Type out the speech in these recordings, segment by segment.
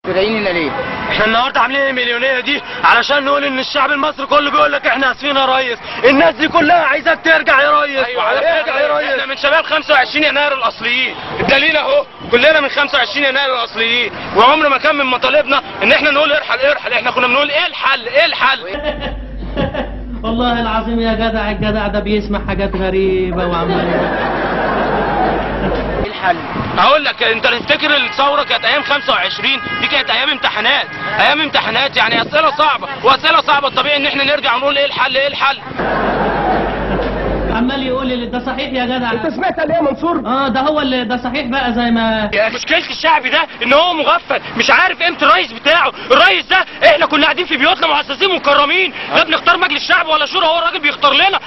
جايين هنا ليه؟ احنا النهارده عاملين المليونيه دي علشان نقول ان الشعب المصري كله بيقول لك احنا اسفين يا ريس الناس دي كلها عايزاك ترجع يا ريس ايوه على فكره ارجع يا ريس احنا من شباب 25 يناير الاصليين الدليل اهو كلنا من 25 يناير الاصليين وعمر ما كان من مطالبنا ان احنا نقول ارحل ارحل احنا كنا بنقول ايه الحل ايه الحل والله العظيم يا جدع الجدع ده بيسمع حاجات غريبة وعمال ايه الحل؟ هقول لك انت تفتكر الثوره كانت ايام 25 دي كانت ايام امتحانات ايام امتحانات يعني اسئله صعبه واسئله صعبه الطبيعي ان احنا نرجع ونقول ايه الحل ايه الحل عمال يقول لي ده صحيح يا جدع انت سمعت عليه يا منصور اه ده هو اللي ده صحيح بقى زي ما مشكله الشعب ده ان هو مغفل مش عارف قيمه الرئيس بتاعه الرئيس ده احنا كنا قاعدين في بيوتنا معززين مكرمين لا بنختار مجلس شعب ولا شورى هو الراجل بيختار لنا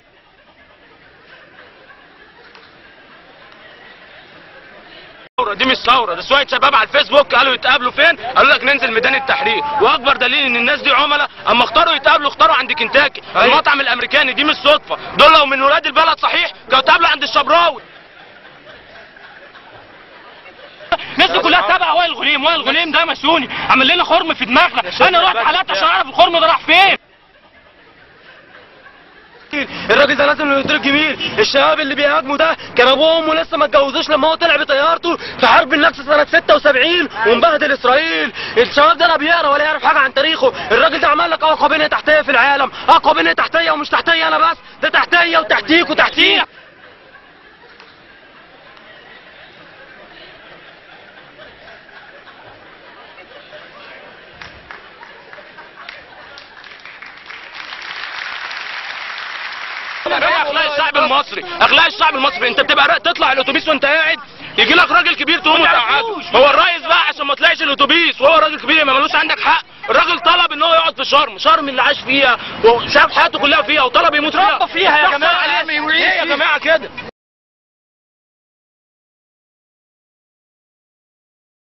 ثورة دي مش ثورة ده شوية شباب على الفيسبوك قالوا يتقابلوا فين؟ قالوا لك ننزل ميدان التحرير وأكبر دليل إن الناس دي عملاء أما اختاروا يتقابلوا اختاروا عند كنتاكي المطعم الأمريكاني دي مش صدفة دول لو من ولاد البلد صحيح كانوا اتقابلوا عند الشبراوي الناس دي كلها تابعه وائل غنيم وائل غنيم ده مشوني عمل لنا خرم في دماغنا انا رحت حالات عشان اعرف الخرم ده راح فين الراجل ده لازم يدرك جميل الشباب اللي بيهاجموا ده كان ابوه وامه لسه ما اتجوزوش لما هو طلع بطيارته في حرب النكسه سنه 76 ومبهدل اسرائيل الشباب ده لا بيقرا ولا يعرف حاجه عن تاريخه الراجل ده عمل لك اقوى بنيه تحتيه في العالم اقوى بنيه تحتيه ومش تحتيه انا بس ده تحتيه وتحتيك وتحتيك هي اخلاق الشعب المصري اخلاق الشعب المصري انت بتبقى را- تطلع الاتوبيس وانت قاعد يجي لك راجل كبير تقوم وتقعده هو الرئيس بقى عشان ما طلعش الاتوبيس وهو راجل كبير ما ملوش عندك حق الراجل طلب ان هو يقعد في شرم شرم اللي عاش فيها وشاف حياته كلها فيها وطلب يموت فيها فيها يا جماعة. ليه يا جماعه كده